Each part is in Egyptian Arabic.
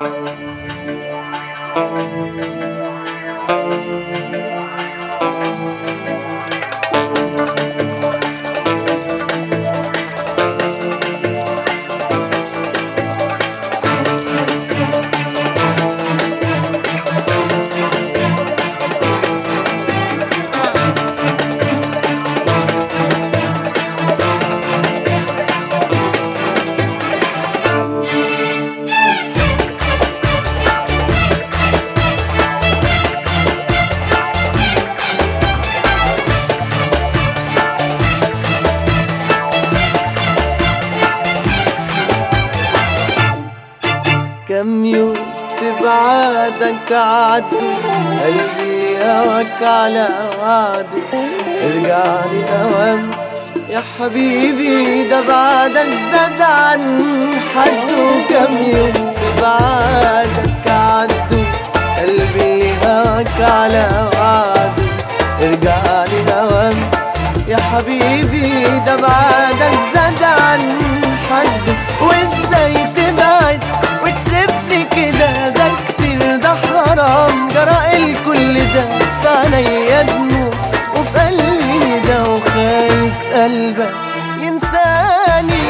كم يوم في بعادك عدوا قلبي هواك على وعده ارجع لي اوام يا حبيبي ده بعدك زاد عن حده كم يوم في بعادك عدوا قلبي هواك على وعده ارجع لي اوام يا حبيبي ده بعدك زاد عن حده وازاي تبعد وتسيبني كده ده كتير ده حرام جرى الكل ده في عينيا دموع وفي قلبي ندى وخايف قلبك ينساني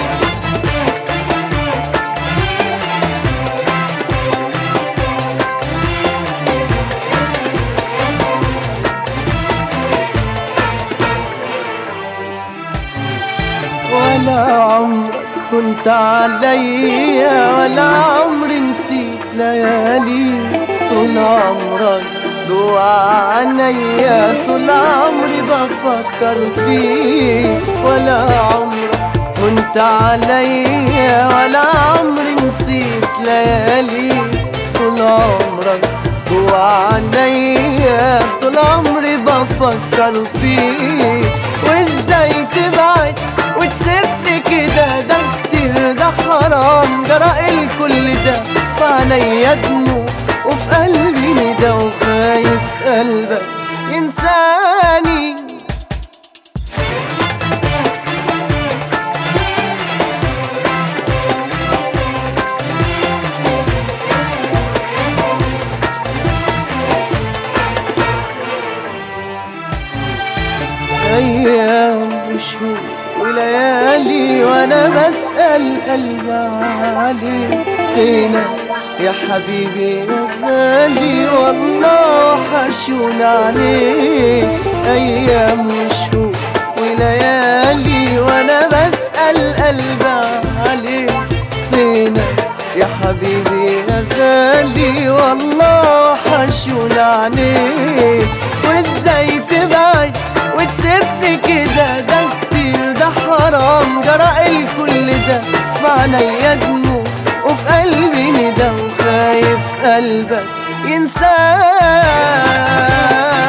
ولا عمرك كنت عليا ولا عمري نسيت ليالي طول عمرك جوا عينيا طول عمري بفكر فيك ولا عمرك كنت عليا ولا عمري نسيت ليالي طول عمرك جوا عينيا طول عمري بفكر فيك وازاي تبعد وتسيبني كده ده كتير ده حرام جرى الكل ده في عينيا دموع وفي قلبي ندى وخايف قلبك ينساني أيام وشهور وليالي وأنا بسأل قلبي عليك فينك يا حبيبي يا غالي والله حشون عليك أيام وشهور وليالي وأنا بسأل قلبي عليك فينك يا حبيبي يا غالي والله حشون عليك وازاي تبعد وتسيبني كده ده كتير ده حرام جرى الكل ده في عينيا دموع وفي قلبي ندى وخايف قلبك ينساني